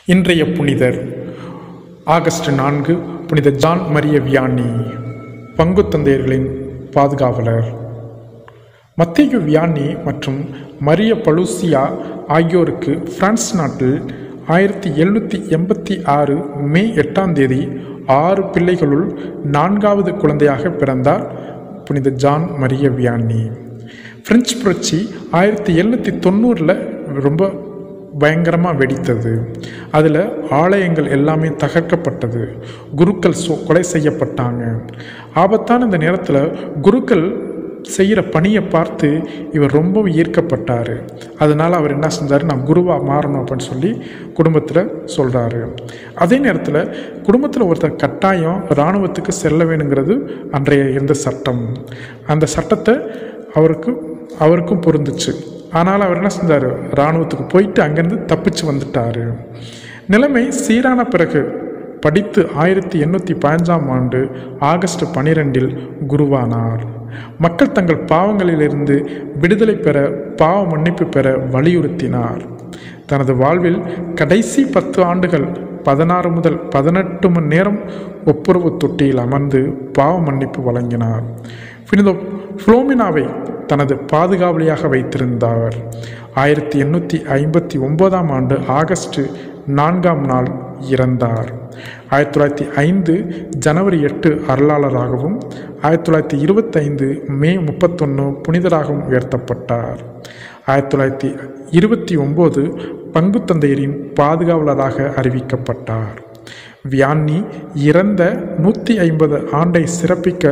இன்றைய புனிதர் ஆகஸ்ட் நான்கு புனித ஜான் மரிய வியானி பங்கு தந்தையர்களின் பாதுகாவலர் மத்தேயு வியானி மற்றும் மரிய பலூசியா ஆகியோருக்கு பிரான்ஸ் நாட்டில் ஆயிரத்தி எழுநூற்றி எண்பத்தி ஆறு மே எட்டாம் தேதி ஆறு பிள்ளைகளுள் நான்காவது குழந்தையாக பிறந்தார் புனித ஜான் மரிய வியானி பிரெஞ்சு புரட்சி ஆயிரத்தி எழுநூற்றி தொண்ணூறில் ரொம்ப பயங்கரமாக வெடித்தது அதில் ஆலயங்கள் எல்லாமே தகர்க்கப்பட்டது குருக்கள் சொ கொலை செய்யப்பட்டாங்க ஆபத்தான இந்த நேரத்தில் குருக்கள் செய்கிற பணியை பார்த்து இவர் ரொம்ப ஈர்க்கப்பட்டார் அதனால் அவர் என்ன செஞ்சார் நான் குருவாக மாறணும் அப்படின்னு சொல்லி குடும்பத்தில் சொல்கிறாரு அதே நேரத்தில் குடும்பத்தில் ஒருத்தர் கட்டாயம் இராணுவத்துக்கு செல்ல வேணுங்கிறது அன்றைய இருந்த சட்டம் அந்த சட்டத்தை அவருக்கு அவருக்கும் பொருந்துச்சு ஆனால் அவர் என்ன செஞ்சார் இராணுவத்துக்கு போயிட்டு அங்கேருந்து தப்பிச்சு வந்துட்டார் நிலைமை சீரான பிறகு படித்து ஆயிரத்தி எண்ணூற்றி பதினஞ்சாம் ஆண்டு ஆகஸ்ட் பனிரெண்டில் குருவானார் மக்கள் தங்கள் பாவங்களிலிருந்து விடுதலை பெற பாவ மன்னிப்பு பெற வலியுறுத்தினார் தனது வாழ்வில் கடைசி பத்து ஆண்டுகள் பதினாறு முதல் பதினெட்டு மணி நேரம் ஒப்புரவு தொட்டியில் அமர்ந்து பாவ மன்னிப்பு வழங்கினார் புனித புளோமினாவை தனது பாதுகாவலியாக வைத்திருந்தார் ஆயிரத்தி எண்ணூற்றி ஐம்பத்தி ஒன்பதாம் ஆண்டு ஆகஸ்ட் நான்காம் நாள் இறந்தார் ஆயிரத்தி தொள்ளாயிரத்தி ஐந்து ஜனவரி எட்டு அருளாளராகவும் ஆயிரத்தி தொள்ளாயிரத்தி இருபத்தைந்து மே முப்பத்தொன்று புனிதராகவும் உயர்த்தப்பட்டார் ஆயிரத்தி தொள்ளாயிரத்தி இருபத்தி ஒம்பது பங்குத்தந்தையரின் பாதுகாவலராக அறிவிக்கப்பட்டார் வியான்னி இறந்த நூற்றி ஐம்பது ஆண்டை சிறப்பிக்க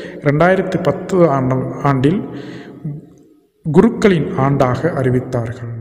ரெண்டாயிரத்தி பத்து ஆண்டு ஆண்டில் குருக்களின் ஆண்டாக அறிவித்தார்கள்